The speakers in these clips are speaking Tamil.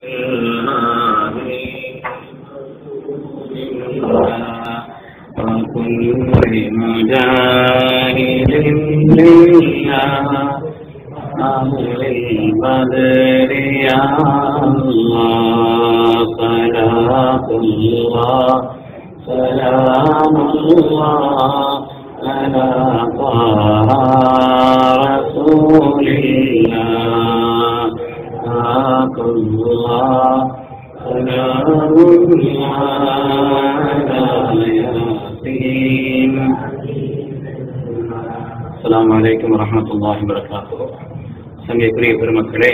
وكل مجاهد لله أهل البدر يا الله صلاة الله سلام الله على طه رسول الله صلاة الله سلام الله على ياسين அஸ்ஸலாமு அலைக்கும் வரஹ்மத்துல்லாஹி வபரகாத்துஹு சங்கைக்குரிய பெருமக்களே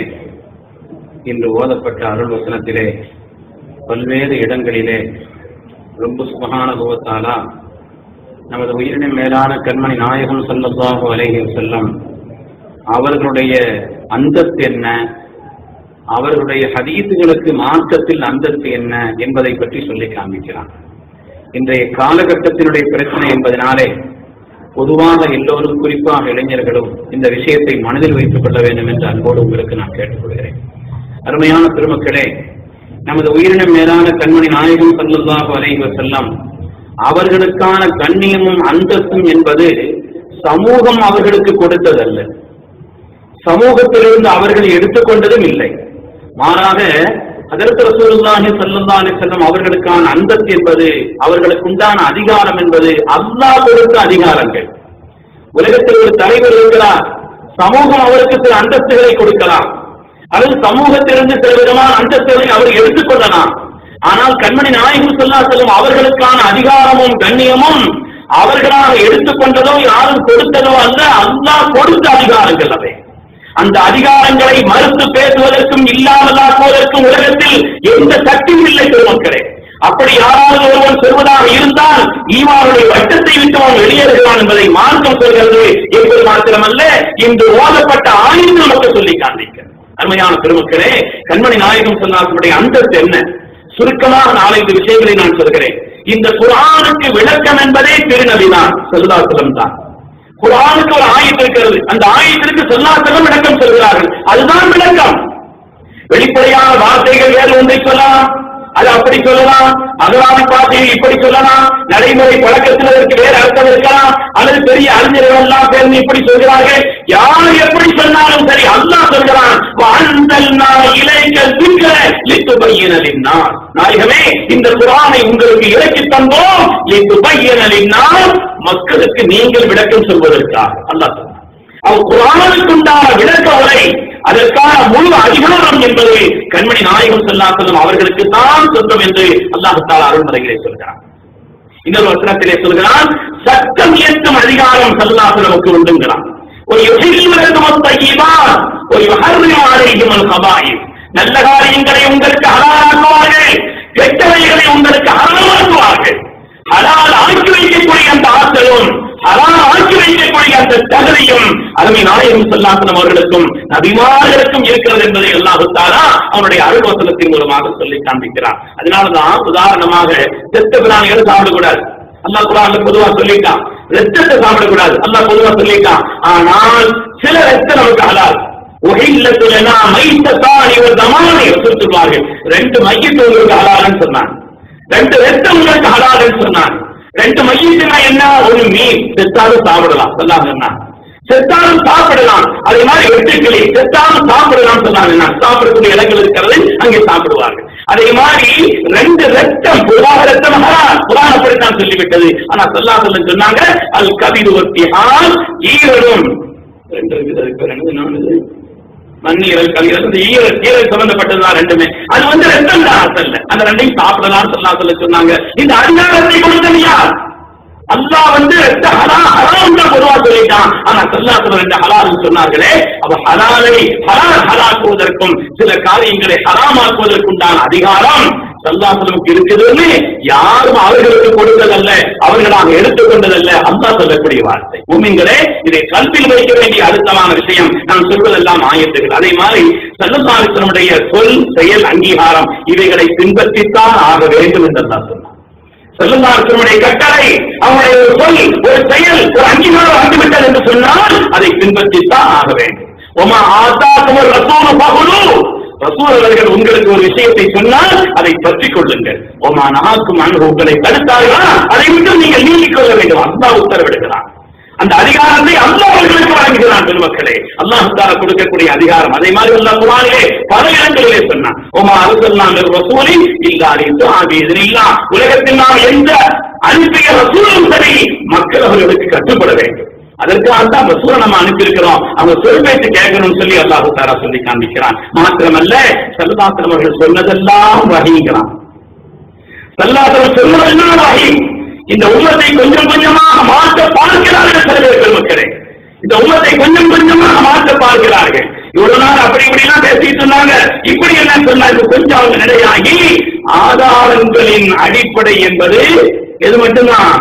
இன்று ஓதப்பட்ட அருள் வசனத்திலே பல்வேறு இடங்களிலே ரொம்ப சுபகானுபவத்தாலா நமது உயிரினும் மேலான கண்மணி நாயகம் ஸல்லல்லாஹு அலைஹி வஸல்லம் அவர்களுடைய அந்தஸ்து என்ன அவர்களுடைய ஹதீசுகளுக்கு மார்க்கத்தில் அந்தஸ்து என்ன என்பதை பற்றி சொல்லி காண்பிக்கிறான் இன்றைய காலகட்டத்தினுடைய பிரச்சனை என்பதனாலே பொதுவாக எல்லோரும் குறிப்பாக இளைஞர்களும் இந்த விஷயத்தை மனதில் வைத்துக் கொள்ள வேண்டும் என்று அன்போடு உங்களுக்கு நான் கேட்டுக்கொள்கிறேன் அருமையான பெருமக்களே நமது உயிரினம் மேலான கண்மணி நாயகம் சல்லுல்லாஹு அலைஹி வஸல்லம் அவர்களுக்கான கண்ணியமும் அந்தஸ்தும் என்பது சமூகம் அவர்களுக்கு கொடுத்ததல்ல சமூகத்திலிருந்து அவர்கள் எடுத்துக்கொண்டதும் இல்லை மாறாக அதற்கு ரசூலுல்லாஹி ஸல்லல்லாஹு அலைஹி வஸல்லம் அவர்களுக்கான அந்தஸ்து என்பது அவர்களுக்கு உண்டான அதிகாரம் என்பது அல்லாஹ் கொடுத்த அதிகாரங்கள் உலகத்தில் ஒரு தலைவர் இருக்கிறார் சமூகம் அவருக்கு சில அந்தஸ்துகளை கொடுக்கலாம் அல்லது சமூகத்திலிருந்து சில விதமான அந்தஸ்துகளை அவர் எடுத்துக்கொள்ளலாம் ஆனால் கண்மணி நாயகம் சொல்லா செல்லும் அவர்களுக்கான அதிகாரமும் கண்ணியமும் அவர்களாக எடுத்துக்கொண்டதோ யாரும் கொடுத்ததோ அல்ல அல்லாஹ் கொடுத்த அதிகாரங்கள் அவை அந்த அதிகாரங்களை மறுத்து பேசுவதற்கும் இல்லாமலாக்குவதற்கும் உலகத்தில் எந்த சக்தியும் இல்லை பெருமக்களே அப்படி யாராவது ஒருவன் சொல்வதாக இருந்தால் ஈமானுடைய வட்டத்தை விட்டு அவன் வெளியேறுகிறான் என்பதை மார்க்கம் சொல்கிறது என்பது மாத்திரமல்ல இன்று ஓதப்பட்ட ஆய்வு நமக்கு சொல்லி காண்பிக்க அருமையான பெருமக்களே கண்மணி நாயகம் சொன்னார்களுடைய அந்தஸ்து என்ன சுருக்கமாக நாலஞ்சு விஷயங்களை நான் சொல்கிறேன் இந்த குரானுக்கு விளக்கம் என்பதே திருநபிதான் செல்லுதாசலம் தான் குரானுக்கு ஒரு ஆயத்து இருக்கிறது அந்த ஆயத்திற்கு சொல்லாசலம் விளக்கம் சொல்கிறார்கள் அதுதான் விளக்கம் வெளிப்படையான வார்த்தைகள் வேறு ஒன்றை சொல்லலாம் அது அப்படி சொல்லலாம் அகரான பாதையில் இப்படி சொல்லலாம் நடைமுறை பழக்கத்தில் அதற்கு வேறு அர்த்தம் இருக்கலாம் அல்லது பெரிய அறிஞர்கள் எல்லாம் சேர்ந்து இப்படி சொல்கிறார்கள் யார் எப்படி சொன்னாலும் சரி அல்லாஹ் சொல்கிறான் வாழ்ந்தல்னா இலைகள் திக்க லித்து பையனலின்னார் நாயகமே இந்த குரானை உங்களுக்கு இறக்கி தந்தோம் லித்து பையனலின்னார் மக்களுக்கு நீங்கள் விளக்கம் சொல்வதற்காக அல்லாஹ் சொன்னார் அவ் குரானுக்குண்டான விளக்க உரை அதற்கான முழு அதிகாரம் என்பது கண்மணி நாயகம் செல்லாசலம் அவர்களுக்கு தான் சொந்தம் என்று அல்லாஹால அருள்மறைகளை சொல்கிறார் இன்னொரு வசனத்திலே சொல்கிறான் சட்டம் இயற்றும் அதிகாரம் சல்லாசலமுக்கு உண்டுங்கிறான் ஒரு யுகில்வதற்குமத்தையிதான் ஒரு யுகர்மாரையும் கபாயில் நல்ல காரியங்களை உங்களுக்கு ஹலாலாக்குவார்கள் கெட்டவைகளை உங்களுக்கு ஹலாலாக்குவார்கள் ஹலால் ஆக்கி வைக்கக்கூடிய அந்த ஆற்றலும் ஹலால் ஆக்கி வைக்கக்கூடிய அந்த தகுதியும் அருமை நாயகம் சொல்லாசனம் அவர்களுக்கும் நபிமார்களுக்கும் இருக்கிறது என்பதை அல்லாஹுத்தாரா அவனுடைய அருள்வசனத்தின் மூலமாக சொல்லி காண்பிக்கிறார் அதனாலதான் உதாரணமாக செத்த பிராணிகளை சாப்பிடக்கூடாது அல்லாஹ் குரான்ல பொதுவா சொல்லிட்டான் ரத்தத்தை சாப்பிடக்கூடாது அல்லாஹ் பொதுவா சொல்லிட்டான் ஆனால் சில ரத்தம் நமக்கு ஹலால் உகையில்லத்துலனா மைத்தத்தானி ஒரு தமானி சொல்லுவார்கள் ரெண்டு மையத்து உங்களுக்கு ஹலால்னு சொன்னாங்க ரெண்டு ரத்தம் உங்களுக்கு ஹலால்னு சொன்னாங்க ரெண்டு மையத்துனா என்ன ஒரு மீன் செத்தாலும் சாப்பிடலாம் சொல்லாம சொன்னாங்க செத்தாலும் சாப்பிடலாம் அதே மாதிரி வெட்டுக்கிளி செத்தாலும் சாப்பிடலாம் சொன்னாங்க சாப்பிடக்கூடிய இடங்கள் இருக்கிறது அங்கே சாப்பிடுவார்கள் அதே மாதிரி ரெண்டு ரத்தம் பொதுவாக ரத்தம் ஹலால் குரான் அப்படித்தான் சொல்லிவிட்டது ஆனா சொல்லா சொல்ல சொன்னாங்க அது கவிது ஒத்தியால் ஈரலும் ரெண்டு இருக்குது அதுக்கு பேர் என்னது நானது மண்ணீரல் கல்லீரல் இந்த ஈரல் ஈரல் சம்பந்தப்பட்டதுதான் ரெண்டுமே அது வந்து ரெண்டும் தான் அசல்ல அந்த ரெண்டையும் சாப்பிடலாம் சொல்லலாம் சொல்ல சொன்னாங்க இந்த அதிகாரத்தை கொடுத்தது யார் அல்லாஹ் வந்து ரெண்டு ஹலா ஹராம் தான் பொதுவா சொல்லிட்டான் ஆனா சல்லாத்துல ரெண்டு ஹலால் சொன்னார்களே அவ ஹலாலை ஹலால் ஹலாக்குவதற்கும் சில காரியங்களை ஹராமாக்குவதற்குண்டான அதிகாரம் சல்லாசலமுக்கு இருக்குதுன்னு யாரும் அவர்களுக்கு கொடுத்ததல்ல அவர்களாக எடுத்துக்கொண்டதல்ல அல்லாஹ் சொல்லக்கூடிய வார்த்தை உண்மைங்களே இதை கல்வியில் வைக்க வேண்டிய அழுத்தமான விஷயம் நான் சொல்வதெல்லாம் ஆயத்துகள் அதே மாதிரி சல்லல்லாஹுடைய சொல் செயல் அங்கீகாரம் இவைகளை பின்பற்றித்தான் ஆக வேண்டும் என்று அல்லாஹ் சொன்னார் செல்லுமார்க்கனுடைய கட்டளை அவனுடைய ஒரு சொல் ஒரு செயல் ஒரு அங்கீகாரம் வந்துவிட்டது என்று சொன்னால் அதை பின்பற்றித்தான் ஆக வேண்டும் ஒமா ஆத்தா குமர் ரசூல் பகுலு ரசூல் அவர்கள் உங்களுக்கு ஒரு விஷயத்தை சொன்னால் அதை பற்றிக் கொள்ளுங்கள் ஓமா நகாக்கும் அன்பு உங்களை தடுத்தார்களா அதை விட்டு நீங்கள் நீங்கிக் கொள்ள வேண்டும் அல்லாஹ் உத்தரவிடுகிறான் அந்த அதிகாரத்தை அல்லாஹ் அவர்களுக்கு வழங்குகிறான் பெருமக்களே அல்லாஹ் தாலா கொடுக்கக்கூடிய அதிகாரம் அதே மாதிரி அல்லாஹ் குர்ஆனிலே பல இடங்களிலே சொன்னான் ஓமா அருசல்லாம் ரசூலி இல்லாரி இல்லா உலகத்தில் நாம் எந்த அனுப்பிய ரசூலும் சரி மக்கள் அவர்களுக்கு கட்டுப்பட வேண்டும் அதற்காக தான் ரசூலை நம்ம அனுப்பியிருக்கிறோம் அவங்க சொல் பேச்சு கேட்கணும்னு சொல்லி அல்லாஹு தாரா சொல்லி காண்பிக்கிறான் மாத்திரமல்ல சல்லாத்திரம் அவர்கள் சொன்னதெல்லாம் வகிக்கிறான் சல்லாத்திரம் சொன்னதெல்லாம் வகி இந்த உம்மத்தை கொஞ்சம் கொஞ்சமாக மாற்ற பார்க்கிறார்கள் சில பேர் பெருமக்களே இந்த உம்மத்தை கொஞ்சம் கொஞ்சமாக மாற்ற பார்க்கிறார்கள் இவ்வளவு நாள் அப்படி இப்படி எல்லாம் பேசிட்டு இருந்தாங்க இப்படி என்ன சொன்னாங்க கொஞ்சம் அவங்க நிலையாகி ஆதாரங்களின் அடிப்படை என்பது எது மட்டும்தான்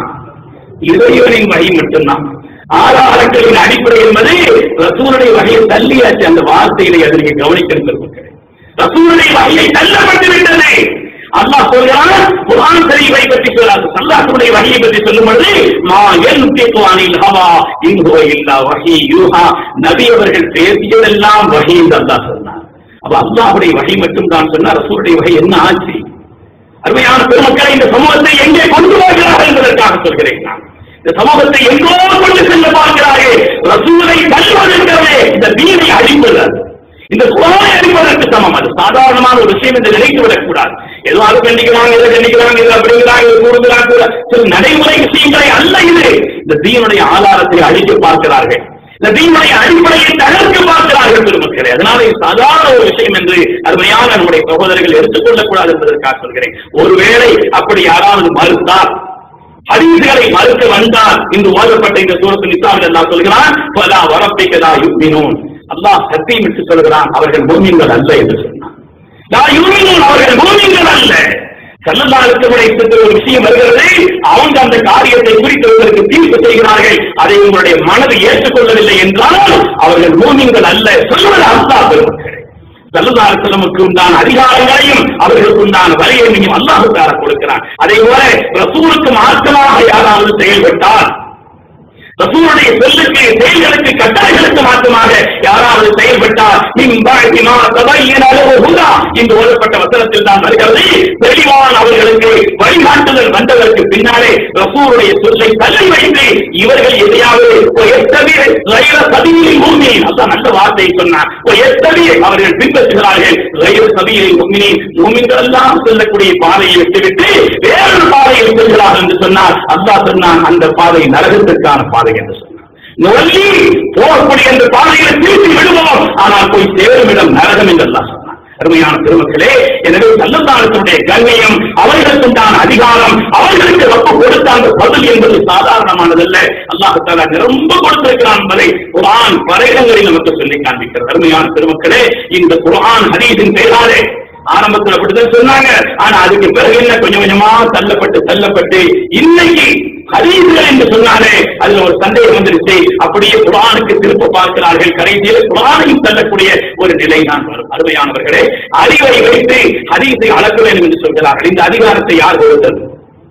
இறைவனின் வகை மட்டும்தான் ஆதாரங்களின் அடிப்படை என்பது ரசூலுடைய வகையை தள்ளியாச்சு அந்த வார்த்தையிலே அதை நீங்க கவனிக்கிறது ரசூலுடைய வகையை தள்ளப்பட்டு விட்டது அல்லாஹ் சொல்கிறான் குர்ஆன் ஷரீஃபை பற்றி சொல்லாது அல்லாஹ்வுடைய வகையை பற்றி சொல்லும் பொழுது மா யன்திகு அனில் ஹவா இன் ஹுவ இல்லா வஹி யூஹா நபி அவர்கள் பேசியதெல்லாம் வஹி என்று அல்லாஹ் சொன்னார் அப்ப அல்லாஹ்வுடைய வகை மட்டும் தான் சொன்னா ரசூலுடைய வகை என்ன ஆச்சு அருமையான பெருமக்களை இந்த சமூகத்தை எங்கே கொண்டு போகிறார்கள் என்பதற்காக சொல்கிறேன் நான் இந்த சமூகத்தை எங்கோ கொண்டு செல்ல பார்க்கிறார்கள் ரசூலை தள்ளுவதற்கவே இந்த தீனை அழிப்பது இந்த குரானை அழிப்பதற்கு சமம் அது சாதாரணமான ஒரு விஷயம் என்று நினைத்து விடக்கூடாது ஏதோ அது கண்டிக்கிறாங்க இதை கண்டிக்கிறாங்க இது அப்படிங்கிறாங்க இது கூடுகிறாங்க சில நடைமுறை விஷயங்களை அல்ல இது இந்த தீனுடைய ஆதாரத்தை அழிக்க பார்க்கிறார்கள் இந்த தீனுடைய அடிப்படையை தகர்க்க பார்க்கிறார்கள் பெருமக்களே அதனால இது சாதாரண ஒரு விஷயம் என்று அருமையான நம்முடைய சகோதரர்கள் எடுத்துக்கொள்ளக்கூடாது என்பதற்காக சொல்கிறேன் ஒருவேளை அப்படி யாராவது மறுத்தால் ஹதீஸ்களை மறுத்து வந்தால் இன்று ஓதப்பட்ட இந்த சூரத்தில் இஸ்லாமில் எல்லாம் சொல்கிறான் பலா வரப்பிக்கதா யுக்மினூன் அல்லாஹ் சத்தியம் விட்டு சொல்கிறான் அவர்கள் பூமியங்கள் அல்ல என்று சொன்னான் லா யுக்மினூன் அவர்கள் பூமியங்கள் அல்ல செல்லல்லாருக்கு ஒரு விஷயம் வருகிறது அவங்க அந்த காரியத்தை குறித்தவர்களுக்கு தீர்ப்பு செய்கிறார்கள் அதை உங்களுடைய மனது ஏற்றுக்கொள்ளவில்லை என்றால் அவர்கள் பூமியங்கள் அல்ல சொல்வது அல்லாஹ் பெருமக்களே சல்லல்லாஹுக்கு உண்டான அதிகாரங்களையும் அவர்களுக்கு உண்டான வரையையும் அல்லாஹு தாரா கொடுக்கிறான் அதே போல ரசூலுக்கு மாற்றமாக யாராவது செயல்பட்டால் ரசூலுடைய சொல்லுக்கு செயல்களுக்கு கட்டளைகளுக்கு மாற்றமாக யாராவது செயல்பட்டால் இம்பாழ்த்திமா சபையின் அளவு ஹுதா என்று ஓதப்பட்ட வசனத்தில் தான் வருகிறது தெளிவான் அவர்களுக்கு வழிகாட்டுதல் வந்ததற்கு பின்னாலே ரசூலுடைய சொல்லை தள்ளி வைத்து இவர்கள் எதையாவது எத்தனை ரயில சதியில் பூமியின் அதான் நல்ல வார்த்தையை சொன்னார் எத்தனை அவர்கள் பின்பற்றுகிறார்கள் ரயில சதியில் பூமியின் பூமிகள் எல்லாம் செல்லக்கூடிய பாதையை விட்டுவிட்டு வேறொரு பாதையில் செல்கிறார்கள் என்று சொன்னார் அல்லாஹ் சொன்னான் அந்த பாதை நரகத்திற்கான பாதை என்று சொன்னார் நொல்லி போகக்கூடிய அந்த பாதையில திருப்பி விடுவோம் ஆனால் போய் சேரும் இடம் நரகம் என்று அல்லாஹ் சொன்னார் அருமையான பெருமக்களே எனவே நல்லதானத்தினுடைய கண்ணியம் அவர்களுக்கு உண்டான அதிகாரம் அவர்களுக்கு ரொம்ப கொடுத்த அந்த பதில் என்பது சாதாரணமானதல்ல அல்லாஹால ரொம்ப கொடுத்திருக்கிறான் என்பதை குரான் பல இடங்களில் நமக்கு சொல்லி காண்பிக்கிறது அருமையான பெருமக்களே இந்த குரான் ஹதீஸின் பெயராலே ஆரம்பத்தில் அப்படிதான் சொன்னாங்க ஆனா அதுக்கு பிறகு என்ன கொஞ்சம் கொஞ்சமா தள்ளப்பட்டு தள்ளப்பட்டு இன்னைக்கு ஹதீஸ்கள் என்று சொன்னாலே அதுல ஒரு சந்தேகம் வந்துருச்சு அப்படியே குரானுக்கு திரும்ப பார்க்கிறார்கள் கடைசியில் குரானையும் தள்ளக்கூடிய ஒரு நிலை தான் வரும் அருமையானவர்களே அறிவை வைத்து ஹதீஸை அளக்க வேண்டும் என்று சொல்கிறார்கள் இந்த அதிகாரத்தை யார் கொடுத்தது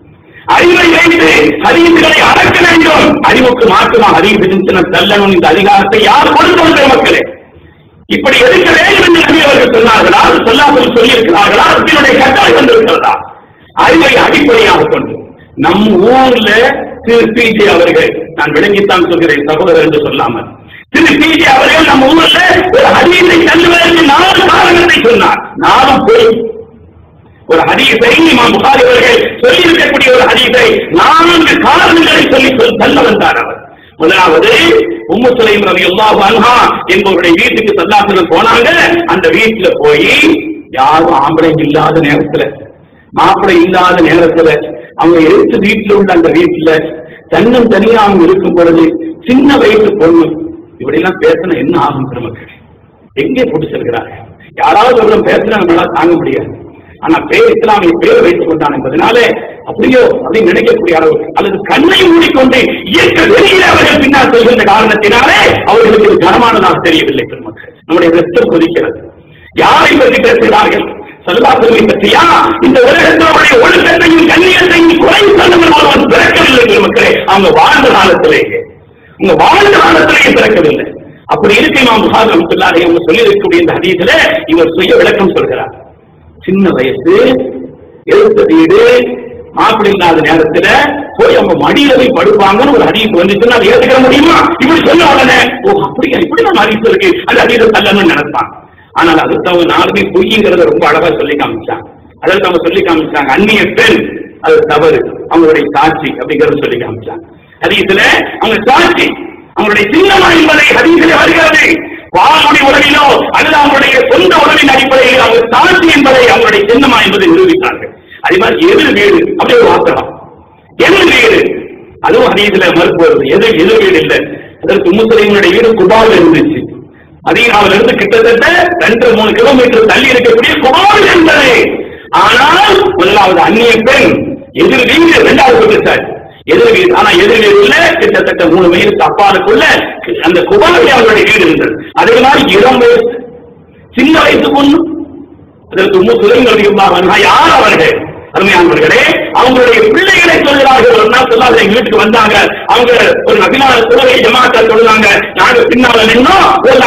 அறிவை வைத்து ஹதீஸ்களை அடக்க வேண்டும் அறிவுக்கு மாற்றமாக ஹதீஸ் இருந்துச்சுன்னா தள்ளணும் இந்த அதிகாரத்தை யார் கொடுத்தது மக்களே இப்படி எடுக்க வேண்டும் என்று நபி அவர்கள் சொன்னார்களா சொல்லாமல் சொல்லியிருக்கிறார்களா இதனுடைய கட்டளை வந்திருக்கிறதா அறிவை அடிப்படையாக கொண்டு நம் ஊர்ல திரு பிஜே அவர்கள் நான் விளங்கித்தான் சொல்கிறேன் சகோதரர் என்று சொல்லாமல் திரு பிஜே அவர்கள் நம்ம ஊர்ல ஒரு ஹதீஸை தள்ளுவதற்கு நாலு காரணத்தை சொன்னார் நானும் போய் ஒரு ஹதீஸை இமாம் புகாரி அவர்கள் சொல்லி இருக்கக்கூடிய ஒரு ஹதீஸை நான்கு காரணங்களை சொல்லி சொல் தள்ள வந்தார் அவர் முதலாவது உம்மு சுலைம் ரவி அல்லாஹு அன்ஹா என்பவருடைய வீட்டுக்கு சல்லாசனம் போனாங்க அந்த வீட்டுல போய் யாரும் ஆம்பளை இல்லாத நேரத்துல மாப்பிளை இல்லாத நேரத்துல அவங்க எடுத்து வீட்டுல உள்ள அந்த வீட்டுல தன்னும் தனியா அவங்க இருக்கும் பொழுது சின்ன வயசு பொண்ணு இப்படி எல்லாம் பேசினா என்ன ஆகும் பெருமக்கள் எங்கே போட்டு செல்கிறாங்க யாராவது ஒரு பேசினா நம்மளால தாங்க முடியாது ஆனா பேர் இஸ்லாமிய பேர் வைத்துக் கொண்டான் என்பதனாலே அப்படியோ அப்படின்னு நினைக்கக்கூடிய அளவு அல்லது கண்ணை மூடிக்கொண்டு இயற்கை வெளியில அவர்கள் பின்னால் செல்கின்ற காரணத்தினாலே அவர்களுக்கு இது கனமானதாக தெரியவில்லை பெருமக்கள் நம்முடைய ரத்தம் கொதிக்கிறது யாரை பற்றி பேசுகிறார்கள் செல்வாக்குகளை பற்றியா இந்த உலகத்தினுடைய ஒழுக்கத்தையும் கண்ணியத்தையும் குறை சொன்னவன் ஒருவன் பிறக்கவில்லை பெருமக்களே அவங்க வாழ்ந்த காலத்திலேயே உங்க வாழ்ந்த காலத்திலேயே பிறக்கவில்லை அப்படி இருக்க இமாம் புகார் ரஹ்மத்துல்லாஹி அவங்க சொல்லி இருக்கக்கூடிய இந்த ஹதீஸ்ல இவர் சுய விளக்கம் சொல்கிறார் சின்ன வயசு எழுத்த வீடு மாப்பிள்ளை இல்லாத நேரத்துல போய் அவங்க மடியில போய் படுப்பாங்கன்னு ஒரு ஹதீஸ் வந்துச்சுன்னா அதை ஏத்துக்க முடியுமா இப்படி சொல்ல உடனே ஓ அப்படியா இப்படி நம்ம ஹதீஸ் இருக்கு அந்த ஹதீஸை தள்ளணும்னு நினைப்பான் ஆனால் அதுக்கு அவங்க நாலுமே பொய்ங்கிறத ரொம்ப அழகா சொல்லி காமிச்சாங்க அதற்கு அவங்க சொல்லி காமிச்சாங்க அந்நிய பெண் அது தவறு அவங்களுடைய சாட்சி அப்படிங்கறத சொல்லி காமிச்சாங்க ஹதீஸ்ல அவங்க சாட்சி அவங்களுடைய சின்னமா என்பதை ஹதீஸிலே வருகிறது வானுடைய உறவிலோ அல்லது அவங்களுடைய சொந்த உறவின் அடிப்படையில் அவங்க சாட்சி என்பதை அவங்களுடைய சின்னமா என்பதை நிரூபித்தார்கள் அதே மாதிரி எதிர் வீடு அப்படி ஒரு வாசகம் எதிர் வீடு அதுவும் ஹதீஸ்ல மறுப்பு வருது எதிர் எதிர் வீடு இல்லை அதற்கு முஸ்லிம்களுடைய வீடு குபாவில் இருந்துச்சு மதீனாவில இருந்து கிட்டத்தட்ட ரெண்டு மூணு கிலோமீட்டர் தள்ளி இருக்கக்கூடிய குபாவில் இருந்தது ஆனால் முதலாவது அந்நிய பெண் எதிர் வீடு இரண்டாவது பெற்றார் எதிர் வீடு ஆனா எதிர் வீடுல கிட்டத்தட்ட மூணு மைலுக்கு அப்பாலுக்குள்ள அந்த குபாவில் அவருடைய வீடு இருந்தது அதே மாதிரி இளம் வயசு சின்ன வயசு பொண்ணு அதற்கு முஸ்லிம்கள் யார் அவர்கள் அருமையானவர்களே அவங்களுடைய பிள்ளைகளை சொல்கிறார்கள் ஒரு நாள் சொல்லாத எங்க வீட்டுக்கு வந்தாங்க அவங்க ஒரு நபினால குலவை ஜமாத்தா சொல்லுவாங்க நாங்க பின்னால நின்னோம் ஒரு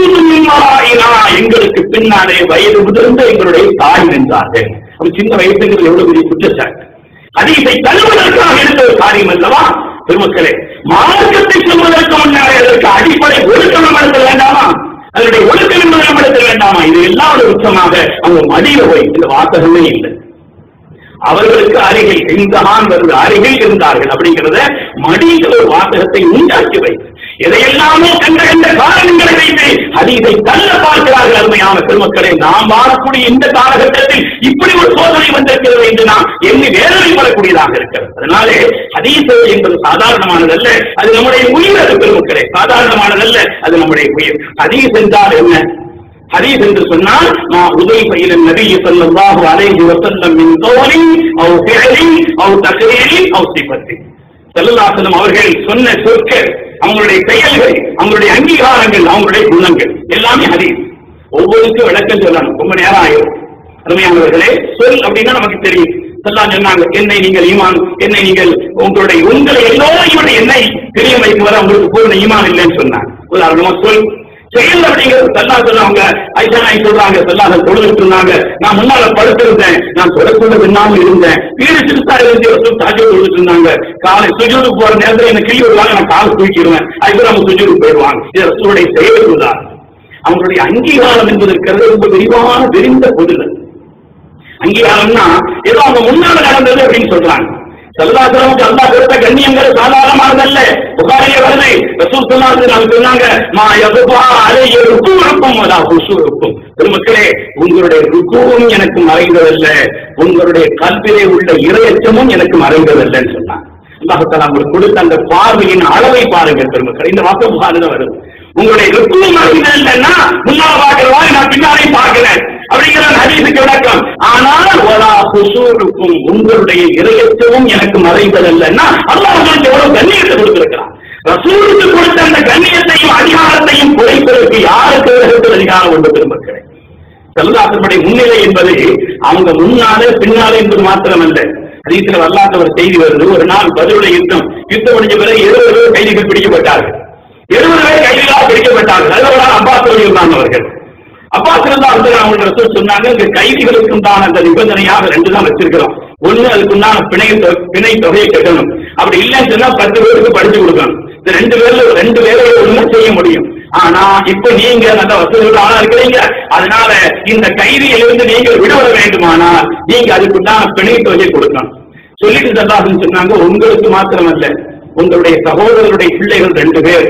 அறிவுனா எங்களுக்கு பின்னாலே வயது முதிர்ந்த எங்களுடைய தாய் நின்றார்கள் அப்ப சின்ன வயசுங்கிறது எவ்வளவு பெரிய குற்றச்சாட்டு அதிகத்தை தள்ளுவதற்காக இருந்த ஒரு காரியம் அல்லவா பெருமக்களே மார்க்கத்தை சொல்வதற்கு முன்னாலே அதற்கு அடிப்படை ஒழுக்கம் நடத்த வேண்டாமா அதனுடைய ஒழுக்கம் என்பது நம்மிடத்தில் வேண்டாமா இது எல்லாம் ஒரு உச்சமாக அவங்க மடியில போய் இந்த வாசகமே இல்லை அவர்களுக்கு அருகில் இந்தகான் வருது அருகில் இருந்தார்கள் அப்படிங்கிறத மடியில் ஒரு வாசகத்தை உண்டாக்கி வைத்து எதையெல்லாமோ கண்ட கண்ட காரணங்களை வைத்து ஹதீஸை தள்ள பார்க்கிறார்கள் அருமையான பெருமக்களே நாம் வாழக்கூடிய இந்த காலகட்டத்தில் இப்படி ஒரு சோதனை வந்திருக்கிறது என்று நாம் எண்ணி வேதனைப்படக்கூடியதாக இருக்கிறது அதனாலே ஹதீஸ் என்பது சாதாரணமானதல்ல அது நம்முடைய உயிர் அது பெருமக்களே சாதாரணமானதல்ல அது நம்முடைய உயிர் ஹதீஸ் என்றால் என்ன ஹதீஸ் என்று சொன்னால் நான் உதவி இல நபி ஸல்லல்லாஹு அலைஹி வஸல்லம் மின் கௌலி அவ் ஃபிஅலி அவ் தக்ரீரி அவ் சிஃபத்தி ஸல்லல்லாஹு அலைஹி அவர்கள் சொன்ன சொற்கள் அவங்களுடைய செயல்கள் அவங்களுடைய அங்கீகாரங்கள் அவங்களுடைய குணங்கள் எல்லாமே ஹதீஸ் ஒவ்வொருக்கும் விளக்கம் சொல்லணும் ரொம்ப நேரம் ஆயிரும் அருமையானவர்களே சொல் அப்படின்னா நமக்கு தெரியும் எல்லாம் சொன்னாங்க என்னை நீங்கள் ஈமான் என்னை நீங்கள் உங்களுடைய உங்களை எல்லோரையும் என்னை தெரிய வைக்கும் வரை உங்களுக்கு பூர்ண ஈமான் இல்லைன்னு சொன்னாங்க உதாரணமா சொல் செயல் அப்படிங்கிறது சல்லா சொன்னாங்க ஐசா நாய் சொல்றாங்க சல்லாத தொழுதுட்டு இருந்தாங்க நான் முன்னால படுத்திருந்தேன் நான் தொடர்புள்ள பின்னாம இருந்தேன் வீடு சிறுசா இருந்து வசூல் தாஜோ தொழுதுட்டு இருந்தாங்க காலை சுஜூருக்கு போற நேரத்துல என்ன கிளி வருவாங்க நான் காலை தூக்கிடுவேன் அதுக்கு நம்ம சுஜூருக்கு போயிடுவாங்க இது ரசூலுடைய செயல் தான் அவங்களுடைய அங்கீகாரம் என்பது இருக்கிறது ரொம்ப விரிவான விரிந்த பொருள் அங்கீகாரம்னா ஏதோ அவங்க முன்னால நடந்தது அப்படின்னு சொல்றாங்க சல்லாசலமுக்கு அல்லா கொடுத்த கண்ணியங்கள் சாதாரணமானதல்ல புகாரிலே வருது ரசூல் சொல்லாது நாங்க சொன்னாங்க மா யகுபா அலைய ருக்கு இருக்கும் அதா ஹுசு இருக்கும் பெருமக்களே உங்களுடைய ருக்குவும் எனக்கு மறைந்ததல்ல உங்களுடைய கல்விலே உள்ள இரையச்சமும் எனக்கு மறைந்ததல்லன்னு சொன்னாங்க அல்லாஹத்தாலா உங்களுக்கு கொடுத்த அந்த பார்வையின் அளவை பாருங்கள் பெருமக்கள் இந்த வாக்கு புகாரில் வருது உங்களுடைய ருக்குவும் மறைந்ததில்லைன்னா முன்னால பார்க்கிறவா நான் பின்னாலே பார்க்கிறேன் அப்படிங்கிற ஹதீஸுக்கு விளக்கம் ஆனால் ஒலா ஹுசூருக்கும் உங்களுடைய இரையச்சமும் எனக்கு மறைந்ததல்லன்னா அல்லாஹ் உங்களுக்கு எவ்வளவு கண்ணியத்தை கொடுத்திருக்கிறான் ரசூலுக்கு கொடுத்த அந்த கண்ணியத்தையும் அதிகாரத்தையும் குறைப்பதற்கு யாருக்கு உலகத்தில் அதிகாரம் உண்டு பெருமக்களே செல்லாசனுடைய முன்னிலை என்பது அவங்க முன்னாலே பின்னாலே என்பது மாத்திரமல்ல ஹதீஸ்ல வரலாற்று ஒரு செய்தி வருது ஒரு நாள் பதிலுள்ள யுத்தம் யுத்தம் முடிஞ்ச பிறகு இருபது பேர் கைதிகள் பிடிக்கப்பட்டார்கள் எழுபது பேர் கைதிகளாக பிடிக்கப்பட்டார்கள் அதில் அப்பாஸ் இருந்தாங்க அவர்கள் அப்பாஸ் இருந்தா வந்து அவங்க ரசூல் சொன்னாங்க இந்த கைதிகளுக்கு உண்டான அந்த நிபந்தனையாக ரெண்டு தான் வச்சிருக்கிறோம் ஒண்ணு அதுக்கு உண்டான பிணை தொ- பிணை தொகையை கட்டணும் அப்படி இல்லைன்னு சொன்னா பத்து பேருக்கு படிச்சு கொடுக்கணும் இந்த ரெண்டு பேர்ல ரெண்டு பேரை ஒண்ணு செய்ய முடியும் ஆனா இப்ப நீங்க நல்ல வசதிகள் ஆளா இருக்கிறீங்க அதனால இந்த கைதியிலிருந்து நீங்கள் விடுபட வேண்டுமானால் நீங்க அதுக்குண்டான பிணை தொகையை கொடுக்கணும் சொல்லிட்டு சல்லாஹன் சொன்னாங்க உங்களுக்கு மாத்திரமல்ல உங்களுடைய சகோதரருடைய பிள்ளைகள் ரெண்டு பேர்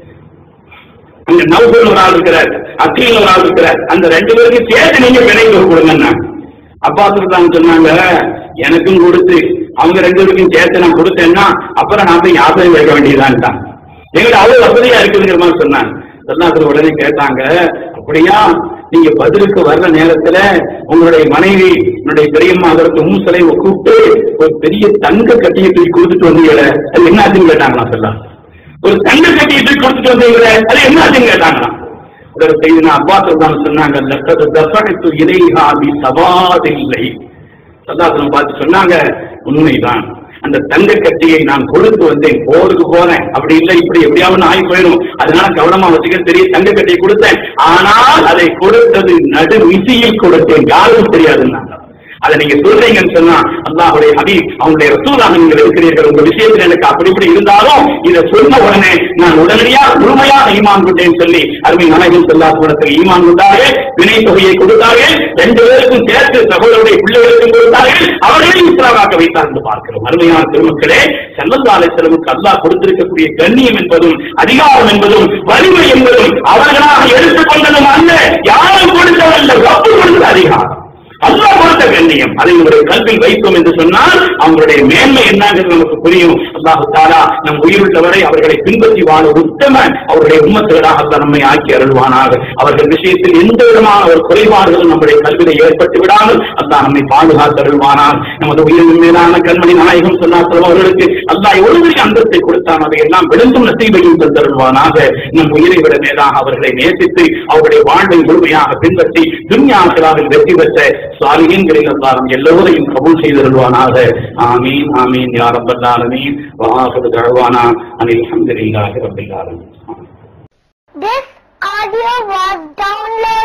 அங்க நவுபல் ஒரு ஆள் இருக்கிறார் அக்கீல் ஒரு ஆள் இருக்கிறார் அந்த ரெண்டு பேருக்கு சேர்த்து நீங்க விலைக்கு கொடுங்கன்னா அப்பா சொல்றாங்க சொன்னாங்க எனக்கும் கொடுத்து அவங்க ரெண்டு பேருக்கும் சேர்த்து நான் கொடுத்தேன்னா அப்புறம் நான் போய் யாத்திரை வைக்க வேண்டியதான்ட்டான் எங்கிட்ட அவ்வளவு வசதியா இருக்குதுங்கிற மாதிரி சொன்னாங்க சொன்னாங்க உடனே கேட்டாங்க அப்படியா நீங்க பதிலுக்கு வர்ற நேரத்துல உங்களுடைய மனைவி என்னுடைய பெரியம்மா அதற்கு மூசலை கூப்பிட்டு ஒரு பெரிய தங்க கட்டியை தூக்கி கொடுத்துட்டு வந்தீங்களே அது என்ன ஆச்சுன்னு கேட்டாங்களா சொல்லலாம் ஒரு தங்க கட்டியை தூக்கி கொடுத்துட்டு வந்தீங்களே அது என்ன ஆச்சுன்னு கேட்டாங்களாம் ஒரு செய்தி நான் அப்பா சொல்றாங்க சொன்னாங்க லக்கது தசனைத்து இலைஹா பி சவாதில்லை சல்லாசனம் பார்த்து சொன்னாங்க உண்மைதான் அந்த தங்க கட்டியை நான் கொடுத்து வந்தேன் போருக்கு போறேன் அப்படி இல்லை இப்படி எப்படியாவது ஆகி போயிடும் அதனால கவனமா வச்சுக்க தெரிய தங்க கட்டியை கொடுத்தேன் ஆனால் அதை கொடுத்தது நடு விசியில் கொடுத்தேன் யாருக்கும் தெரியாதுன்னாங்க அதை நீங்க சொல்றீங்கன்னு சொன்னா அல்லாஹுடைய ஹபீப் அவங்களுடைய ரசூலாக நீங்கள் இருக்கிறீர்கள் உங்க விஷயத்தில் எனக்கு அப்படி இப்படி இருந்தாலும் இதை சொன்ன உடனே நான் உடனடியாக முழுமையாக ஈமான் கொண்டேன்னு சொல்லி அருமை நாயகம் செல்லா குணத்தில் ஈமான் கொண்டார்கள் வினை தொகையை கொடுத்தார்கள் ரெண்டு பேருக்கும் சேர்த்து சகோதரருடைய பிள்ளைகளுக்கும் கொடுத்தார்கள் அவர்களையும் இஸ்லாமாக்க வைத்தார் என்று பார்க்கிறோம் அருமையான திருமக்களே செல்லந்தாலை செலவுக்கு அல்லாஹ் கொடுத்திருக்கக்கூடிய கண்ணியம் என்பதும் அதிகாரம் என்பதும் வலிமை என்பதும் அவர்களாக எடுத்துக்கொண்டதும் அல்ல யாரும் கொடுத்ததல்ல ரப்பு கொடுத்தது அதிகாரம் அல்லாஹ் கொடுத்த கண்ணியம் அதை உங்களுடைய கல்வியில் வைத்தோம் என்று சொன்னால் அவங்களுடைய மேன்மை என்னங்கிறது நமக்கு புரியும் அல்லாஹு தாலா நம் உயிருள்ளவரை அவர்களை பின்பற்றி வாழ உத்தம அவருடைய உம்மத்துகளாக அல்லாஹ் நம்மை ஆக்கி அருள்வானாக அவர்கள் விஷயத்தில் எந்த விதமான ஒரு குறைபாடுகளும் நம்முடைய கல்வியில ஏற்பட்டு விடாமல் அல்லாஹ் நம்மை பாதுகாத்து அருள்வானாக நமது உயிரின் மேலான கண்மணி நாயகம் சொன்னார்கள் அவர்களுக்கு அல்லாஹ் எவ்வளவு பெரிய அந்தத்தை கொடுத்தான் அதை எல்லாம் விழுந்தும் நசீபையும் தந்தருள்வானாக நம் உயிரை விட மேலாக அவர்களை நேசித்து அவருடைய வாழ்வை முழுமையாக பின்பற்றி துன்யாசிராவில் வெற்றி பெற்ற சாலிகின்களில் அல்லாரும் எல்லோரையும் கபூல் செய்தருள்வானாக ஆமீன் ஆமீன் யா ரப்பல் ஆலமீன் வஆஹிரு தஅவானா அனில் ஹம்துலில்லாஹி ரப்பில் ஆலமீன் This audio was downloaded